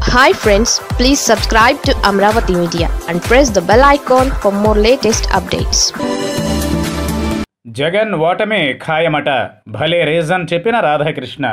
hi friends please subscribe to Amaravati media and press the bell icon for more latest updates Jagan ఓటమి ఖాయమట భలే reason చెప్పిన రాధాకృష్ణ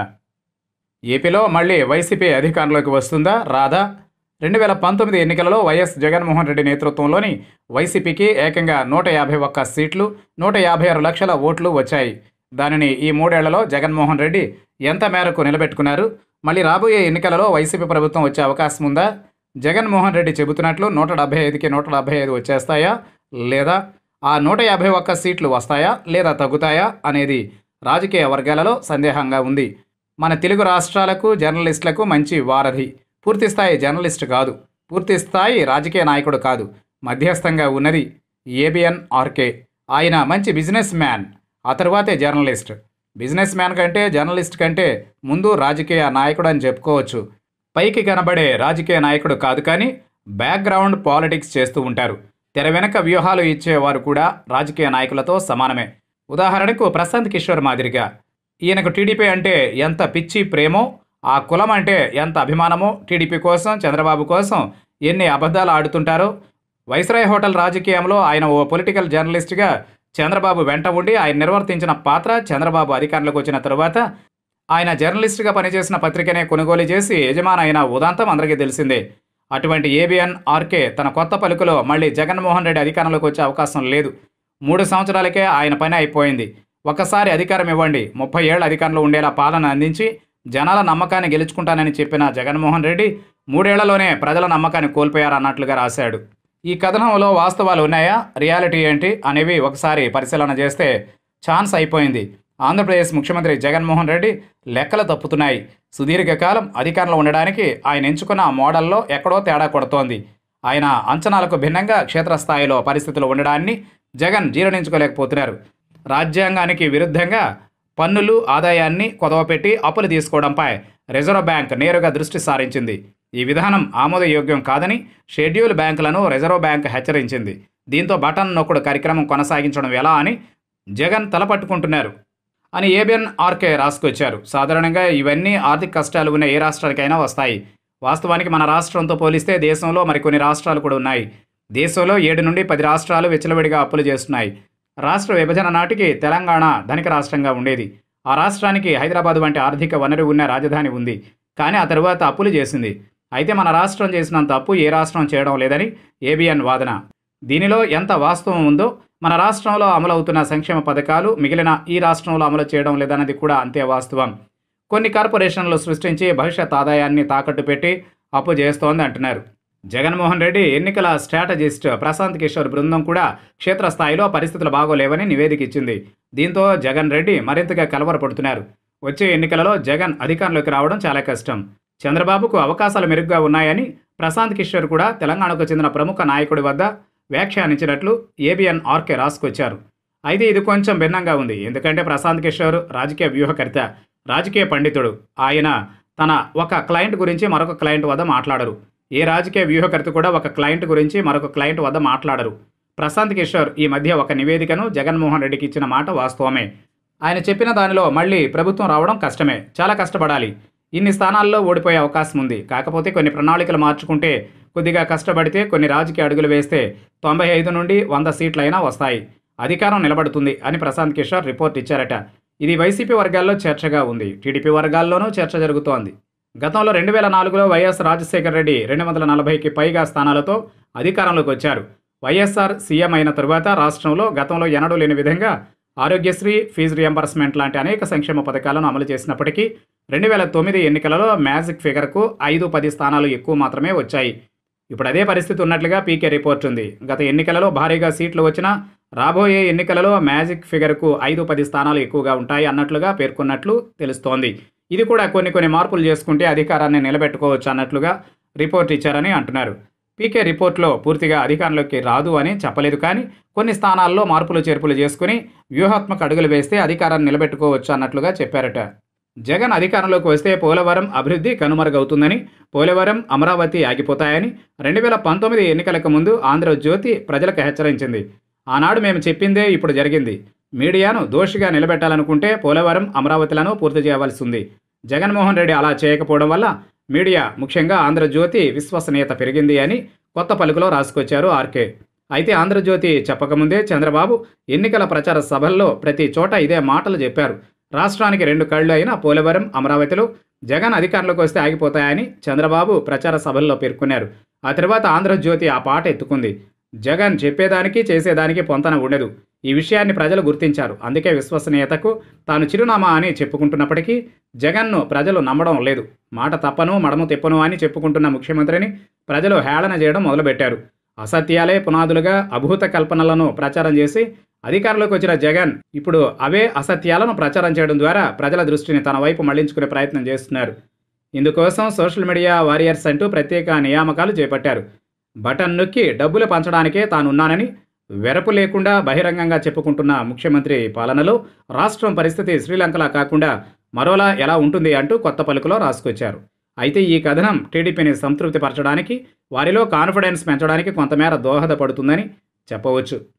ఏపీలో మళ్ళీ వైసీపీ అధికారంలోకి వస్తుందా రాధా రెండు వేల పంతొమ్మిది ఎన్నికలలో వైఎస్ జగన్మోహన్ రెడ్డి నేతృత్వంలోని వైసీపీకి ఏకంగా నూట యాభై ఒక్క సీట్లు నూట యాభై ఆరు లక్షల ఓట్లు వచ్చాయి దానిని ఈ మూడేళ్లలో జగన్మోహన్ రెడ్డి ఎంత మేరకు నిలబెట్టుకున్నారు మళ్ళీ రాబోయే ఎన్నికలలో వైసీపీ ప్రభుత్వం వచ్చే అవకాశం ఉందా జగన్మోహన్ రెడ్డి చెబుతున్నట్లు నూట డెబ్బై ఐదుకి నూట డెబ్బై ఐదు వచ్చేస్తాయా లేదా ఆ నూట యాభై ఒక్క సీట్లు వస్తాయా లేదా తగ్గుతాయా అనేది రాజకీయ వర్గాలలో సందేహంగా ఉంది మన తెలుగు రాష్ట్రాలకు జర్నలిస్టులకు మంచి వారధి పూర్తిస్థాయి జర్నలిస్ట్ కాదు పూర్తిస్థాయి రాజకీయ నాయకుడు కాదు మధ్యస్థంగా ఉన్నది ఏబిఎన్ ఆర్కే ఆయన మంచి బిజినెస్ మ్యాన్ ఆ తర్వాతే జర్నలిస్ట్ బిజినెస్ మ్యాన్ కంటే జర్నలిస్ట్ కంటే ముందు రాజకీయ నాయకుడు అని చెప్పుకోవచ్చు పైకి కనబడే రాజకీయ నాయకుడు కాదు కానీ బ్యాక్గ్రౌండ్ పాలిటిక్స్ చేస్తూ ఉంటారు తెర వెనక వ్యూహాలు ఇచ్చేవారు కూడా రాజకీయ నాయకులతో సమానమే ఉదాహరణకు ప్రశాంత్ కిషోర్ మాదిరిగా ఈయనకు టీడీపీ అంటే ఎంత పిచ్చి ప్రేమో ఆ కులం అంటే ఎంత అభిమానమో టీడీపీ కోసం చంద్రబాబు కోసం ఎన్ని అబద్ధాలు ఆడుతుంటారో వైస్రాయ్ హోటల్ రాజకీయంలో ఆయన ఓ పొలిటికల్ జర్నలిస్ట్గా చంద్రబాబు వెంట ఉండి ఆయన నిర్వర్తించిన పాత్ర చంద్రబాబు అధికారంలోకి వచ్చిన తరువాత ఆయన జర్నలిస్ట్గా పనిచేసిన పత్రికనే కొనుగోలు చేసి యజమాని అయిన ఉదాంతం అందరికీ తెలిసిందే అటువంటి ఏబిఎన్ ఆర్కే తన కొత్త పలుకులో మళ్ళీ జగన్మోహన్ రెడ్డి అధికారంలోకి వచ్చే అవకాశం లేదు మూడు సంవత్సరాలకే ఆయన పని అయిపోయింది ఒక్కసారి అధికారం ఇవ్వండి ముప్పై ఏళ్ళ అధికారంలో ఉండేలా పాలన అందించి జనాల నమ్మకాన్ని గెలుచుకుంటానని చెప్పిన జగన్మోహన్ రెడ్డి మూడేళ్లలోనే ప్రజల నమ్మకాన్ని కోల్పోయారన్నట్లుగా రాశాడు ఈ కథనంలో వాస్తవాలు ఉన్నాయా రియాలిటీ ఏంటి అనేవి ఒకసారి పరిశీలన చేస్తే ఛాన్స్ అయిపోయింది ఆంధ్రప్రదేశ్ ముఖ్యమంత్రి జగన్మోహన్ రెడ్డి లెక్కలు తప్పుతున్నాయి సుదీర్ఘకాలం అధికారంలో ఉండడానికి ఆయన ఎంచుకున్న మోడల్లో ఎక్కడో తేడా కొడుతోంది ఆయన అంచనాలకు భిన్నంగా క్షేత్రస్థాయిలో పరిస్థితులు ఉండడాన్ని జగన్ జీర్ణించుకోలేకపోతున్నారు రాజ్యాంగానికి విరుద్ధంగా పన్నులు ఆదాయాన్ని కొదవపెట్టి అప్పులు తీసుకోవడంపై రిజర్వ్ బ్యాంక్ నేరుగా దృష్టి సారించింది ఈ విధానం ఆమోదయోగ్యం కాదని షెడ్యూల్ బ్యాంకులను రిజర్వ్ బ్యాంక్ హెచ్చరించింది దీంతో బటన్ నొక్కుడు కార్యక్రమం కొనసాగించడం ఎలా అని జగన్ తలపట్టుకుంటున్నారు అని ఏబిఎన్ ఆర్కే రాసుకొచ్చారు సాధారణంగా ఇవన్నీ ఆర్థిక కష్టాలు ఉన్న ఏ రాష్ట్రానికైనా వస్తాయి వాస్తవానికి మన రాష్ట్రంతో పోలిస్తే దేశంలో మరికొన్ని రాష్ట్రాలు కూడా ఉన్నాయి దేశంలో ఏడు నుండి పది రాష్ట్రాలు విచ్చలవిడిగా అప్పులు చేస్తున్నాయి రాష్ట్ర విభజన నాటికి తెలంగాణ ధనిక రాష్ట్రంగా ఉండేది ఆ రాష్ట్రానికి హైదరాబాద్ వంటి ఆర్థిక వనరు ఉన్న రాజధాని ఉంది కానీ ఆ తరువాత అప్పులు చేసింది అయితే మన రాష్ట్రం చేసినంత అప్పు ఏ రాష్ట్రం చేయడం లేదని ఏబిఎన్ వాదన దీనిలో ఎంత వాస్తవం ఉందో మన రాష్ట్రంలో అమలవుతున్న సంక్షేమ పథకాలు మిగిలిన ఈ రాష్ట్రంలో అమలు చేయడం లేదన్నది కూడా అంతే వాస్తవం కొన్ని కార్పొరేషన్లు సృష్టించి భవిష్యత్ ఆదాయాన్ని తాకట్టు పెట్టి అప్పు చేస్తోంది అంటున్నారు జగన్మోహన్ రెడ్డి ఎన్నికల స్ట్రాటజిస్ట్ ప్రశాంత్ కిషోర్ బృందం కూడా క్షేత్రస్థాయిలో పరిస్థితులు బాగోలేవని నివేదిక ఇచ్చింది దీంతో జగన్ రెడ్డి మరింతగా కలవరపడుతున్నారు వచ్చే ఎన్నికలలో జగన్ అధికారంలోకి రావడం చాలా కష్టం చంద్రబాబుకు అవకాశాలు మెరుగ్గా ఉన్నాయని ప్రశాంత్ కిషోర్ కూడా తెలంగాణకు చెందిన ప్రముఖ నాయకుడి వద్ద వ్యాఖ్యానించినట్లు ఏబిఎన్ ఆర్కే రాసుకొచ్చారు అయితే ఇది కొంచెం భిన్నంగా ఉంది ఎందుకంటే ప్రశాంత్ కిషోర్ రాజకీయ వ్యూహకర్త రాజకీయ పండితుడు ఆయన తన ఒక క్లయింట్ గురించి మరొక క్లయింట్ వద్ద మాట్లాడరు ఏ రాజకీయ వ్యూహకర్త కూడా ఒక క్లయింట్ గురించి మరొక క్లయింట్ వద్ద మాట్లాడరు ప్రశాంత్ కిషోర్ ఈ మధ్య ఒక నివేదికను జగన్మోహన్ రెడ్డికి ఇచ్చిన మాట వాస్తవమే ఆయన చెప్పిన దానిలో మళ్ళీ ప్రభుత్వం రావడం కష్టమే చాలా కష్టపడాలి ఇన్ని స్థానాల్లో ఓడిపోయే అవకాశం ఉంది కాకపోతే కొన్ని ప్రణాళికలు మార్చుకుంటే కొద్దిగా కష్టపడితే కొన్ని రాజకీయ అడుగులు వేస్తే తొంభై ఐదు నుండి వంద సీట్లైనా వస్తాయి అధికారం నిలబడుతుంది అని ప్రశాంత్ కిషోర్ రిపోర్ట్ ఇచ్చారట ఇది వైసీపీ వర్గాల్లో చర్చగా ఉంది టీడీపీ వర్గాల్లోనూ చర్చ జరుగుతోంది గతంలో రెండు వేల నాలుగులో వైఎస్ రాజశేఖర రెడ్డి రెండు వందల నలభైకి పైగా స్థానాలతో అధికారంలోకి వచ్చారు వైఎస్ఆర్ సీఎం అయిన తరువాత రాష్ట్రంలో గతంలో ఎన్నడూ లేని విధంగా ఆరోగ్యశ్రీ ఫీజు రియంబర్స్మెంట్ లాంటి అనేక సంక్షేమ పథకాలను అమలు చేసినప్పటికీ రెండు వేల తొమ్మిది ఎన్నికలలో మ్యాజిక్ ఫిగర్కు ఐదు పది స్థానాలు ఎక్కువ మాత్రమే వచ్చాయి ఇప్పుడు అదే పరిస్థితి ఉన్నట్లుగా పీకే రిపోర్ట్ ఉంది గత ఎన్నికలలో భారీగా సీట్లు వచ్చినా రాబోయే ఎన్నికలలో మ్యాజిక్ ఫిగర్కు ఐదు పది స్థానాలు ఎక్కువగా ఉంటాయి అన్నట్లుగా పేర్కొన్నట్లు తెలుస్తోంది ఇది కూడా కొన్ని కొన్ని మార్పులు చేసుకుంటే అధికారాన్ని నిలబెట్టుకోవచ్చు అన్నట్లుగా రిపోర్ట్ ఇచ్చారని అంటున్నారు పీకే రిపోర్ట్లో పూర్తిగా అధికారంలోకి రాదు అని చెప్పలేదు కానీ కొన్ని స్థానాల్లో మార్పులు చేర్పులు చేసుకుని వ్యూహాత్మక అడుగులు వేస్తే అధికారాన్ని నిలబెట్టుకోవచ్చు అన్నట్లుగా చెప్పారట జగన్ అధికారంలోకి వస్తే పోలవరం అభివృద్ధి కనుమరుగవుతుందని పోలవరం అమరావతి ఆగిపోతాయని రెండు వేల పంతొమ్మిది ఎన్నికలకు ముందు ఆంధ్రజ్యోతి ప్రజలకు హెచ్చరించింది ఆనాడు మేము చెప్పిందే ఇప్పుడు జరిగింది మీడియాను దోషిగా నిలబెట్టాలనుకుంటే పోలవరం అమరావతిలను పూర్తి చేయవలసి ఉంది జగన్మోహన్ రెడ్డి అలా చేయకపోవడం వల్ల మీడియా ముఖ్యంగా ఆంధ్రజ్యోతి విశ్వసనీయత పెరిగింది అని కొత్త పలుకులో రాసుకొచ్చారు ఆర్కే అయితే ఆంధ్రజ్యోతి చెప్పకముందే చంద్రబాబు ఎన్నికల ప్రచార సభల్లో ప్రతి చోట ఇదే మాటలు చెప్పారు రాష్ట్రానికి రెండు కళ్ళు అయిన పోలవరం అమరావతిలో జగన్ అధికారంలోకి వస్తే ఆగిపోతాయని చంద్రబాబు ప్రచార సభల్లో పేర్కొన్నారు ఆ తర్వాత ఆంధ్రజ్యోతి ఆ పాట ఎత్తుకుంది జగన్ చెప్పేదానికి చేసేదానికి పొంతన ఉండదు ఈ విషయాన్ని ప్రజలు గుర్తించారు అందుకే విశ్వసనీయతకు తాను చిరునామా అని చెప్పుకుంటున్నప్పటికీ జగన్ను ప్రజలు నమ్మడం లేదు మాట తప్పను మడము తిప్పను అని చెప్పుకుంటున్న ముఖ్యమంత్రిని ప్రజలు హేళన చేయడం మొదలుపెట్టారు అసత్యాలే పునాదులుగా అభూత కల్పనలను ప్రచారం చేసి అధికారంలోకి వచ్చిన జగన్ ఇప్పుడు అవే అసత్యాలను ప్రచారం చేయడం ద్వారా ప్రజల దృష్టిని తన వైపు మళ్లించుకునే ప్రయత్నం చేస్తున్నారు ఇందుకోసం సోషల్ మీడియా వారియర్స్ అంటూ ప్రత్యేక నియామకాలు చేపట్టారు బటన్ నొక్కి డబ్బులు పంచడానికే తానున్నానని వెరపు లేకుండా బహిరంగంగా చెప్పుకుంటున్న ముఖ్యమంత్రి పాలనలో రాష్ట్రం పరిస్థితి శ్రీలంకలా కాకుండా మరోలా ఎలా ఉంటుంది అంటూ కొత్త పలుకులో రాసుకొచ్చారు అయితే ఈ కథనం టీడీపీని సంతృప్తిపరచడానికి వారిలో కాన్ఫిడెన్స్ పెంచడానికి కొంతమేర దోహదపడుతుందని చెప్పవచ్చు